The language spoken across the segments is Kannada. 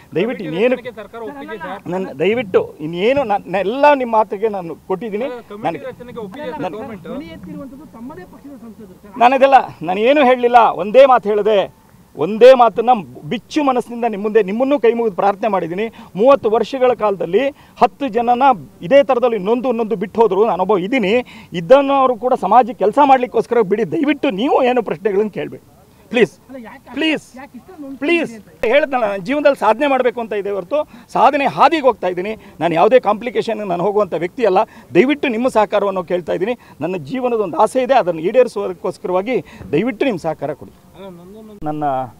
ದಯವಿಟ್ಟು ಇನ್ನೇನು ಸರ್ಕಾರ ಒಪ್ಪಿಗೆ ಸರ್ ನನ್ನ ದಯವಿಟ್ಟು ಇನ್ನೇನು ನನ್ನ ಎಲ್ಲ ನಿಮ್ಮ ಮಾತಿಗೆ ನಾನು ಕೊಟ್ಟಿದ್ದೀನಿ ಕಮಿಟಿ ನನಗೆ ರಚನೆಗೆ ಒಪ್ಪಿಗೆ ಸರ್ ಗೌರ್ಮೆಂಟ್ ಧ್ವನಿ ಎತ್ತಿರುವಂತದ್ದು ತಮ್ಮದೇ ಪಕ್ಷದ ಸಂಸದರು ಸರ್ ನಾನು ಇದೆಲ್ಲ ನಾನು ಏನು ಹೇಳಲಿಲ್ಲ ಒಂದೇ ಮಾತು ಹೇಳಿದೆ ಒಂದೇ ಮಾತನ್ನ ಬಿಚ್ಚು ಮನಸ್ಸಿನಿಂದ ನಿಮ್ಮ ಮುಂದೆ ನಿಮ್ಮನ್ನೂ ಕೈ ಮುಗಿದು ಪ್ರಾರ್ಥನೆ ಮಾಡಿದ್ದೀನಿ ಮೂವತ್ತು ವರ್ಷಗಳ ಕಾಲದಲ್ಲಿ ಹತ್ತು ಜನನ ಇದೇ ಥರದಲ್ಲಿ ಇನ್ನೊಂದು ಇನ್ನೊಂದು ಬಿಟ್ಟು ಹೋದ್ರು ನಾನೊಬ್ಬ ಇದ್ದೀನಿ ಇದನ್ನು ಅವರು ಕೂಡ ಸಮಾಜಕ್ಕೆ ಕೆಲಸ ಮಾಡಲಿಕ್ಕೋಸ್ಕರ ಬಿಡಿ ದಯವಿಟ್ಟು ನೀವು ಏನು ಪ್ರಶ್ನೆಗಳನ್ನು ಕೇಳಬೇಡಿ ಪ್ಲೀಸ್ ಅಲ್ಲ ಯಾಕೆ ಪ್ಲೀಸ್ ಯಾಕೆ ಇಷ್ಟ ನೊಂದು ಪ್ಲೀಸ್ ಹೇಳಿದ್ನಲ್ಲ ನನ್ನ ಜೀವನದಲ್ಲಿ ಸಾಧನೆ ಮಾಡಬೇಕು ಅಂತ ಇದೆ ಹೊರತು ಸಾಧನೆ ಹಾದಿಗೆ ಹೋಗ್ತಾ ಇದ್ದೀನಿ ನಾನು ಯಾವುದೇ ಕಾಂಪ್ಲಿಕೇಶನ್ ನಾನು ಹೋಗುವಂಥ ವ್ಯಕ್ತಿ ಅಲ್ಲ ದಯವಿಟ್ಟು ನಿಮ್ಮ ಸಹಕಾರವನ್ನು ಕೇಳ್ತಾ ಇದ್ದೀನಿ ನನ್ನ ಜೀವನದ ಒಂದು ಆಸೆ ಇದೆ ಅದನ್ನು ಈಡೇರಿಸುವುದಕ್ಕೋಸ್ಕರವಾಗಿ ದಯವಿಟ್ಟು ನಿಮ್ಮ ಸಹಕಾರ ಕೊಡಿ ಅಲ್ಲ ನಂದು ನನ್ನ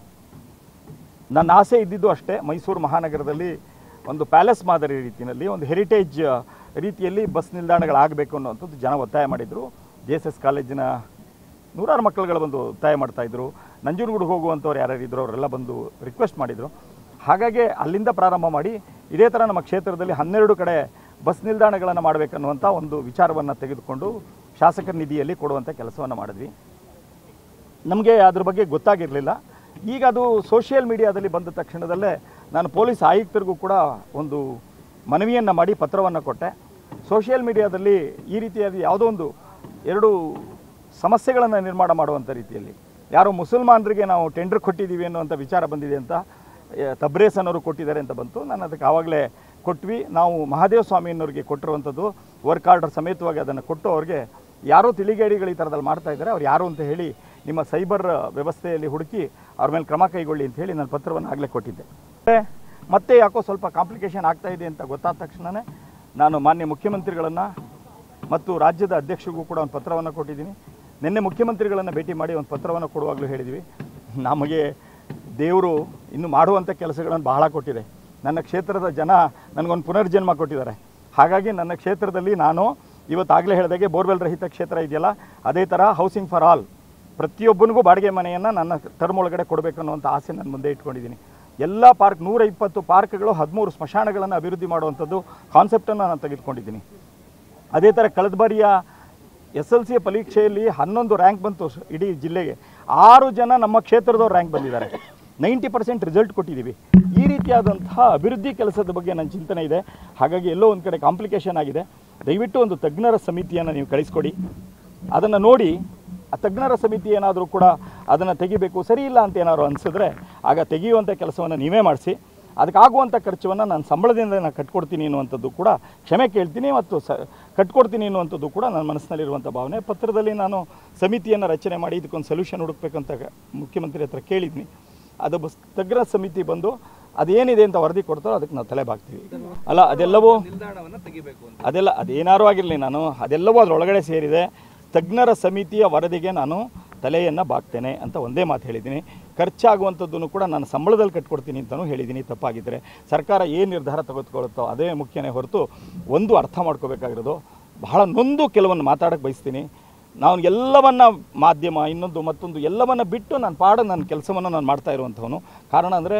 ನನ್ನ ಆಸೆ ಇದ್ದಿದ್ದು ಅಷ್ಟೇ ಮೈಸೂರು ಮಹಾನಗರದಲ್ಲಿ ಒಂದು ಪ್ಯಾಲೇಸ್ ಮಾದರಿ ರೀತಿಯಲ್ಲಿ ಒಂದು ಹೆರಿಟೇಜ್ ರೀತಿಯಲ್ಲಿ ಬಸ್ ನಿಲ್ದಾಣಗಳಾಗಬೇಕು ಅನ್ನುವಂಥದ್ದು ಜನ ಒತ್ತಾಯ ಮಾಡಿದರು ಜೆ ಎಸ್ ಎಸ್ ಕಾಲೇಜಿನ ನೂರಾರು ಮಕ್ಕಳುಗಳು ಬಂದು ಒತ್ತಾಯ ಮಾಡ್ತಾಯಿದ್ರು ನಂಜನಗೂಡಿಗೆ ಹೋಗುವಂಥವ್ರು ಯಾರ್ಯಾರು ಇದ್ರು ಅವರೆಲ್ಲ ಬಂದು ರಿಕ್ವೆಸ್ಟ್ ಮಾಡಿದರು ಹಾಗಾಗಿ ಅಲ್ಲಿಂದ ಪ್ರಾರಂಭ ಮಾಡಿ ಇದೇ ಥರ ನಮ್ಮ ಕ್ಷೇತ್ರದಲ್ಲಿ ಹನ್ನೆರಡು ಕಡೆ ಬಸ್ ನಿಲ್ದಾಣಗಳನ್ನು ಮಾಡಬೇಕನ್ನುವಂಥ ಒಂದು ವಿಚಾರವನ್ನು ತೆಗೆದುಕೊಂಡು ಶಾಸಕರ ನಿಧಿಯಲ್ಲಿ ಕೊಡುವಂಥ ಕೆಲಸವನ್ನು ಮಾಡಿದ್ವಿ ನಮಗೆ ಅದ್ರ ಬಗ್ಗೆ ಗೊತ್ತಾಗಿರಲಿಲ್ಲ ಈಗ ಅದು ಸೋಷಿಯಲ್ ಮೀಡಿಯಾದಲ್ಲಿ ಬಂದ ತಕ್ಷಣದಲ್ಲೇ ನಾನು ಪೊಲೀಸ್ ಆಯುಕ್ತರಿಗೂ ಕೂಡ ಒಂದು ಮನವಿಯನ್ನು ಮಾಡಿ ಪತ್ರವನ್ನು ಕೊಟ್ಟೆ ಸೋಷಿಯಲ್ ಮೀಡಿಯಾದಲ್ಲಿ ಈ ರೀತಿಯಾದ ಯಾವುದೋ ಒಂದು ಎರಡು ಸಮಸ್ಯೆಗಳನ್ನು ನಿರ್ಮಾಣ ಮಾಡುವಂಥ ರೀತಿಯಲ್ಲಿ ಯಾರೋ ಮುಸಲ್ಮಾನರಿಗೆ ನಾವು ಟೆಂಡರ್ ಕೊಟ್ಟಿದ್ದೀವಿ ಅನ್ನುವಂಥ ವಿಚಾರ ಬಂದಿದೆ ಅಂತ ಎ, ತಬ್ರೇಸ್ ಅನ್ನೋರು ಕೊಟ್ಟಿದ್ದಾರೆ ಅಂತ ಬಂತು ನಾನು ಅದಕ್ಕೆ ಆವಾಗಲೇ ಕೊಟ್ವಿ ನಾವು ಮಹಾದೇವ ಸ್ವಾಮಿಯನ್ನವ್ರಿಗೆ ಕೊಟ್ಟಿರುವಂಥದ್ದು ವರ್ಕ್ ಆರ್ಡರ್ ಸಮೇತವಾಗಿ ಅದನ್ನು ಕೊಟ್ಟು ಅವ್ರಿಗೆ ಯಾರೋ ತಿಳಿಗೇಡಿಗಳು ಈ ಥರದಲ್ಲಿ ಮಾಡ್ತಾ ಇದ್ದಾರೆ ಅವ್ರು ಯಾರು ಅಂತ ಹೇಳಿ ನಿಮ್ಮ ಸೈಬರ್ ವ್ಯವಸ್ಥೆಯಲ್ಲಿ ಹುಡುಕಿ ಅವ್ರ ಮೇಲೆ ಕ್ರಮ ಕೈಗೊಳ್ಳಿ ಅಂತ ಹೇಳಿ ನಾನು ಪತ್ರವನ್ನು ಆಗಲೇ ಕೊಟ್ಟಿದ್ದೆ ಮತ್ತೆ- ಮತ್ತೆ ಯಾಕೋ ಸ್ವಲ್ಪ ಕಾಂಪ್ಲಿಕೇಶನ್ ಆಗ್ತಾ ಇದೆ ಅಂತ ಗೊತ್ತಾದ ತಕ್ಷಣವೇ ನಾನು ಮಾನ್ಯ ಮುಖ್ಯಮಂತ್ರಿಗಳನ್ನು ಮತ್ತು ರಾಜ್ಯದ ಅಧ್ಯಕ್ಷರಿಗೂ ಕೂಡ ಒಂದು ಪತ್ರವನ್ನು ಕೊಟ್ಟಿದ್ದೀನಿ ನಿನ್ನೆ ಮುಖ್ಯಮಂತ್ರಿಗಳನ್ನು ಭೇಟಿ ಮಾಡಿ ಒಂದು ಪತ್ರವನ್ನು ಕೊಡುವಾಗಲೂ ಹೇಳಿದ್ವಿ ನಮಗೆ ದೇವರು ಇನ್ನು ಮಾಡುವಂಥ ಕೆಲಸಗಳನ್ನು ಬಹಳ ಕೊಟ್ಟಿದೆ ನನ್ನ ಕ್ಷೇತ್ರದ ಜನ ನನಗೊಂದು ಪುನರ್ಜನ್ಮ ಕೊಟ್ಟಿದ್ದಾರೆ ಹಾಗಾಗಿ ನನ್ನ ಕ್ಷೇತ್ರದಲ್ಲಿ ನಾನು ಇವತ್ತಾಗಲೇ ಹೇಳಿದಾಗೆ ಬೋರ್ವೆಲ್ ರಹಿತ ಕ್ಷೇತ್ರ ಇದೆಯಲ್ಲ ಅದೇ ಥರ ಹೌಸಿಂಗ್ ಫಾರ್ ಆಲ್ ಪ್ರತಿಯೊಬ್ಬನಿಗೂ ಬಾಡಿಗೆ ಮನೆಯನ್ನು ನನ್ನ ಟರ್ಮ್ ಒಳಗಡೆ ಕೊಡಬೇಕು ಅನ್ನುವಂಥ ಆಸೆ ನಾನು ಮುಂದೆ ಇಟ್ಕೊಂಡಿದ್ದೀನಿ ಎಲ್ಲ ಪಾರ್ಕ್ ನೂರ ಇಪ್ಪತ್ತು ಪಾರ್ಕ್ಗಳು ಹದಿಮೂರು ಸ್ಮಶಾನಗಳನ್ನು ಅಭಿವೃದ್ಧಿ ಮಾಡುವಂಥದ್ದು ಕಾನ್ಸೆಪ್ಟನ್ನು ನಾನು ತೆಗೆದುಕೊಂಡಿದ್ದೀನಿ ಅದೇ ಥರ ಕಳೆದ ಬಾರಿಯ ಎಸ್ ಎಲ್ ಸಿ ಪರೀಕ್ಷೆಯಲ್ಲಿ ಹನ್ನೊಂದು ರ್ಯಾಂಕ್ ಬಂತು ಸ- ಇಡೀ ಜಿಲ್ಲೆಗೆ ಆರು ಜನ ನಮ್ಮ ಕ್ಷೇತ್ರದವ್ರು ರ್ಯಾಂಕ್ ಬಂದಿದ್ದಾರೆ ನೈಂಟಿ ಪರ್ಸೆಂಟ್ ರಿಸಲ್ಟ್ ಕೊಟ್ಟಿದ್ದೀವಿ ಈ ರೀತಿಯಾದಂತಹ ಅಭಿವೃದ್ಧಿ ಕೆಲಸದ ಬಗ್ಗೆ ನನ್ನ ಚಿಂತನೆ ಇದೆ ಹಾಗಾಗಿ ಎಲ್ಲೋ ಒಂದು ಕಡೆ ಕಾಂಪ್ಲಿಕೇಶನ್ ಆಗಿದೆ ದಯವಿಟ್ಟು ಒಂದು ತಜ್ಞರ ಸಮಿತಿಯನ್ನು ನೀವು ಕಳಿಸ್ಕೊಡಿ ಅದನ್ನು ನೋಡಿ ಆ ತಜ್ಞರ ಸಮಿತಿ ಏನಾದರೂ ಕೂಡ ಅದನ್ನು ತೆಗಿಬೇಕು ಸರಿ ಇಲ್ಲ ಅಂತ ಏನಾದ್ರು ಅನಿಸಿದ್ರೆ ಆಗ ತೆಗೆಯುವಂಥ ಕೆಲಸವನ್ನು ನೀವೇ ಮಾಡಿಸಿ ಅದಕ್ಕಾಗುವಂಥ ಖರ್ಚವನ್ನು ನಾನು ಸಂಬಳದಿಂದ ನಾನು ಕಟ್ಕೊಡ್ತೀನಿ ಅನ್ನುವಂಥದ್ದು ಕೂಡ ಕ್ಷಮೆ ಕೇಳ್ತೀನಿ ಮತ್ತು ಸ ಕಟ್ಕೊಡ್ತೀನಿ ಅನ್ನುವಂಥದ್ದು ಕೂಡ ನನ್ನ ಮನಸ್ಸಿನಲ್ಲಿರುವಂಥ ಭಾವನೆ ಪತ್ರದಲ್ಲಿ ನಾನು ಸಮಿತಿಯನ್ನು ರಚನೆ ಮಾಡಿ ಇದಕ್ಕೊಂದು ಸೊಲ್ಯೂಷನ್ ಹುಡುಕ್ಬೇಕಂತ ಮುಖ್ಯಮಂತ್ರಿ ಹತ್ರ ಕೇಳಿದ್ನಿ ಅದು ಬಸ್ ತಜ್ಞರ ಸಮಿತಿ ಬಂದು ಅದೇನಿದೆ ಅಂತ ವರದಿ ಕೊಡ್ತಾರೋ ಅದಕ್ಕೆ ನಾವು ತಲೆ ಬಾಗ್ತೀವಿ ಅಲ್ಲ ಅದೆಲ್ಲವೂ ನಿಲ್ದಾಣವನ್ನ ತೆಗಿಬೇಕು ಅಂತ ಅದೆಲ್ಲ ಅದೇನಾರು ಆಗಿರಲಿ ನಾನು ಅದೆಲ್ಲವೂ ಅದರೊಳಗಡೆ ಸೇರಿದೆ ತಜ್ಞರ ಸಮಿತಿಯ ವರದಿಗೆ ನಾನು ತಲೆಯನ್ನು ಬಾಗ್ತೇನೆ ಅಂತ ಒಂದೇ ಮಾತು ಹೇಳಿದ್ದೀನಿ ಖರ್ಚಾಗುವಂಥದ್ದನ್ನು ಕೂಡ ನಾನು ಸಂಬಳದಲ್ಲಿ ಕಟ್ಕೊಡ್ತೀನಿ ಅಂತಲೂ ಹೇಳಿದ್ದೀನಿ ತಪ್ಪಾಗಿದ್ದರೆ ಸರ್ಕಾರ ಏನು ನಿರ್ಧಾರ ತೆಗೆದುಕೊಳ್ಳುತ್ತೋ ಅದೇ ಮುಖ್ಯನೇ ಹೊರತು ಒಂದು ಅರ್ಥ ಮಾಡ್ಕೋಬೇಕಾಗಿರೋದು ಬಹಳ ನೊಂದು ಕೆಲವನ್ನು ಮಾತಾಡೋಕ್ಕೆ ಬಯಸ್ತೀನಿ ನಾನು ಎಲ್ಲವನ್ನ ಮಾಧ್ಯಮ ಇನ್ನೊಂದು ಮತ್ತೊಂದು ಎಲ್ಲವನ್ನ ಬಿಟ್ಟು ನಾನು ಪಾಡ ನನ್ನ ಕೆಲಸವನ್ನು ನಾನು ಮಾಡ್ತಾ ಇರುವಂಥವನು ಕಾರಣ ಅಂದರೆ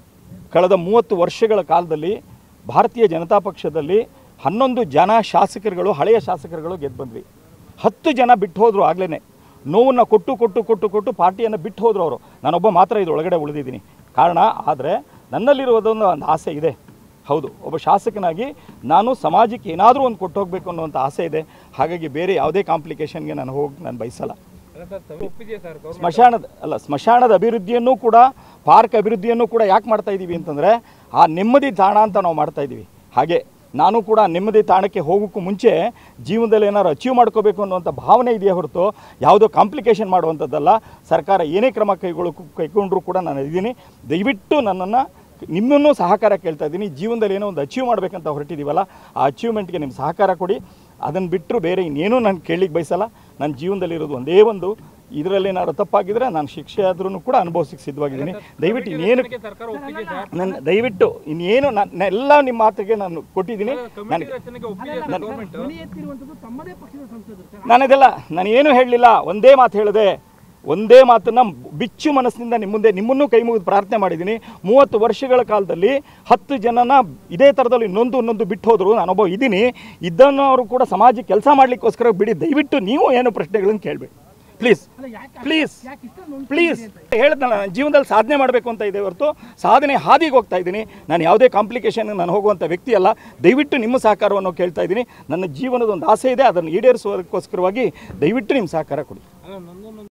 ಕಳೆದ ಮೂವತ್ತು ವರ್ಷಗಳ ಕಾಲದಲ್ಲಿ ಭಾರತೀಯ ಜನತಾ ಪಕ್ಷದಲ್ಲಿ ಹನ್ನೊಂದು ಜನ ಶಾಸಕರುಗಳು ಹಳೆಯ ಶಾಸಕರುಗಳು ಗೆದ್ದು ಬಂದ್ವಿ ಹತ್ತು ಜನ ಬಿಟ್ಟು ಹೋದರು ಆಗಲೇ ನೋವನ್ನು ಕೊಟ್ಟು ಕೊಟ್ಟು ಕೊಟ್ಟು ಕೊಟ್ಟು ಪಾರ್ಟಿಯನ್ನು ಬಿಟ್ಟು ಹೋದರು ಅವರು ನಾನೊಬ್ಬ ಮಾತ್ರ ಇದು ಒಳಗಡೆ ಉಳಿದಿದ್ದೀನಿ ಕಾರಣ ಆದರೆ ನನ್ನಲ್ಲಿರುವುದೊಂದು ಒಂದು ಆಸೆ ಇದೆ ಹೌದು ಒಬ್ಬ ಶಾಸಕನಾಗಿ ನಾನು ಸಮಾಜಕ್ಕೆ ಏನಾದರೂ ಒಂದು ಕೊಟ್ಟು ಹೋಗಬೇಕು ಅನ್ನುವಂಥ ಆಸೆ ಇದೆ ಹಾಗಾಗಿ ಬೇರೆ ಯಾವುದೇ ಕಾಂಪ್ಲಿಕೇಶನ್ಗೆ ನಾನು ಹೋಗಿ ನಾನು ಬಯಸಲ್ಲ ಅಲ್ಲ ಸರ್ ಸಭೆ ಒಪ್ಪಿದೆಯಾ ಸರ್ ಗೌರ್ಮೆಂಟ್ ಸ್ಮಶಾನದ ಅಲ್ಲ ಸ್ಮಶಾನದ ಅಭಿವೃದ್ಧಿಯನ್ನು ಕೂಡ ಪಾರ್ಕ್ ಅಭಿವೃದ್ಧಿಯನ್ನು ಕೂಡ ಯಾಕೆ ಮಾಡ್ತಾ ಇದ್ದೀವಿ ಅಂತಂದರೆ ಆ ನೆಮ್ಮದಿ ತಾಣ ಅಂತ ನಾವು ಮಾಡ್ತಾ ಇದ್ದೀವಿ ಹಾಗೆ ನಾನು ಕೂಡ ನೆಮ್ಮದಿ ತಾಣಕ್ಕೆ ಹೋಗೋಕ್ಕೂ ಮುಂಚೆ ಜೀವನದಲ್ಲಿ ಏನಾದ್ರು ಅಚೀವ್ ಮಾಡ್ಕೋಬೇಕು ಅನ್ನುವಂಥ ಭಾವನೆ ಇದೆಯೇ ಹೊರತು ಯಾವುದೋ ಕಾಂಪ್ಲಿಕೇಶನ್ ಮಾಡುವಂಥದ್ದಲ್ಲ ಸರ್ಕಾರ ಏನೇ ಕ್ರಮ ಕೈಗೊಳ್ಳೋಕ್ಕೂ ಕೈಗೊಂಡ್ರೂ ಕೂಡ ನಾನು ಇದ್ದೀನಿ ದಯವಿಟ್ಟು ನನ್ನನ್ನು ನಿಮ್ಮನ್ನೂ ಸಹಕಾರ ಕೇಳ್ತಾ ಇದ್ದೀನಿ ಜೀವನದಲ್ಲಿ ಏನೋ ಒಂದು ಅಚೀವ್ ಮಾಡಬೇಕಂತ ಹೊರಟಿದ್ದೀವಲ್ಲ ಆ ಅಚೀವ್ಮೆಂಟ್ಗೆ ನಿಮ್ಮ ಸಹಕಾರ ಕೊಡಿ ಅದನ್ನು ಬಿಟ್ಟರು ಬೇರೆ ಇನ್ನೇನೂ ನಾನು ಕೇಳಲಿಕ್ಕೆ ಬಯಸಲ್ಲ ನನ್ನ ಜೀವನದಲ್ಲಿರೋದು ಒಂದೇ ಒಂದು ಇದರಲ್ಲಿ ಏನಾದ್ರು ತಪ್ಪಾಗಿದ್ರೆ ನಾನು ಶಿಕ್ಷೆ ಆದ್ರೂ ಕೂಡ ಅನುಭವಿಸಕ್ಕೆ ಸಿದ್ಧವಾಗಿದ್ದೀನಿ ದಯವಿಟ್ಟು ಇನ್ನೇನು ರಚನೆಗೆ ಸರ್ಕಾರ ಒಪ್ಪಿಗೆ ಸರ್ ನನ್ನ ದಯವಿಟ್ಟು ಇನ್ನೇನು ನಾನು ಎಲ್ಲ ನಿಮ್ಮ ಮಾತಿಗೆ ನಾನು ಕೊಟ್ಟಿದ್ದೀನಿ ಕಮಿಟಿ ನನಗೆ ರಚನೆಗೆ ಒಪ್ಪಿಗೆ ಸರ್ ಗೌರ್ಮೆಂಟ್ ಧ್ವನಿ ಎತ್ತಿರುವಂತದ್ದು ತಮ್ಮದೇ ಪಕ್ಷದ ಸಂಸದರು ಸರ್ ನಾನು ಇದೆಲ್ಲ ನಾನು ಏನು ಹೇಳಲಿಲ್ಲ ಒಂದೇ ಮಾತು ಹೇಳಿದೆ ಒಂದೇ ಮಾತನ್ನ ಬಿಚ್ಚು ಮನಸ್ಸಿನಿಂದ ನಿಮ್ಮ ಮುಂದೆ ನಿಮ್ಮನ್ನೂ ಕೈ ಮುಗಿದು ಪ್ರಾರ್ಥನೆ ಮಾಡಿದ್ದೀನಿ ಮೂವತ್ತು ವರ್ಷಗಳ ಕಾಲದಲ್ಲಿ ಹತ್ತು ಜನನ ಇದೇ ಥರದಲ್ಲಿ ಇನ್ನೊಂದು ಇನ್ನೊಂದು ಬಿಟ್ಟು ಹೋದ್ರು ನಾನೊಬ್ಬ ಇದ್ದೀನಿ ಇದನ್ನು ಅವರು ಕೂಡ ಸಮಾಜಕ್ಕೆ ಕೆಲಸ ಮಾಡಲಿಕ್ಕೋಸ್ಕರ ಬಿಡಿ ದಯವಿಟ್ಟು ನೀವು ಏನು ಪ್ರಶ್ನೆಗಳನ್ನು ಕೇಳಬೇಡಿ ಪ್ಲೀಸ್ ಅಲ್ಲ ಯಾಕೆ ಪ್ಲೀಸ್ ಯಾಕೆ ಇಷ್ಟ ನೊಂದ್ಕೊಂಡಿದ್ದೀರಿ ಪ್ಲೀಸ್ ಅಂತ ಹೇಳ್ದಲ್ಲ ನಾನು ಜೀವನದಲ್ಲಿ ಸಾಧನೆ ಮಾಡಬೇಕು ಅಂತ ಇದೆ ಹೊರತು ಸಾಧನೆ ಹಾದಿಗೆ ಹೋಗ್ತಾ ಇದ್ದೀನಿ ನಾನು ಯಾವುದೇ ಕಾಂಪ್ಲಿಕೇಶನ್ ನಾನು ಹೋಗುವಂಥ ವ್ಯಕ್ತಿ ಅಲ್ಲ ದಯವಿಟ್ಟು ನಿಮ್ಮ ಸಹಕಾರವನ್ನು ಕೇಳ್ತಾ ಇದ್ದೀನಿ ನನ್ನ ಜೀವನದ ಒಂದು ಆಸೆ ಇದೆ ಅದನ್ನು ಈಡೇರಿಸುವುದಕ್ಕೋಸ್ಕರವಾಗಿ ದಯವಿಟ್ಟು ನಿಮ್ಮ ಸಹಕಾರ ಕೊಡಿ ಅಲ್ಲ ನಂದೊಂದು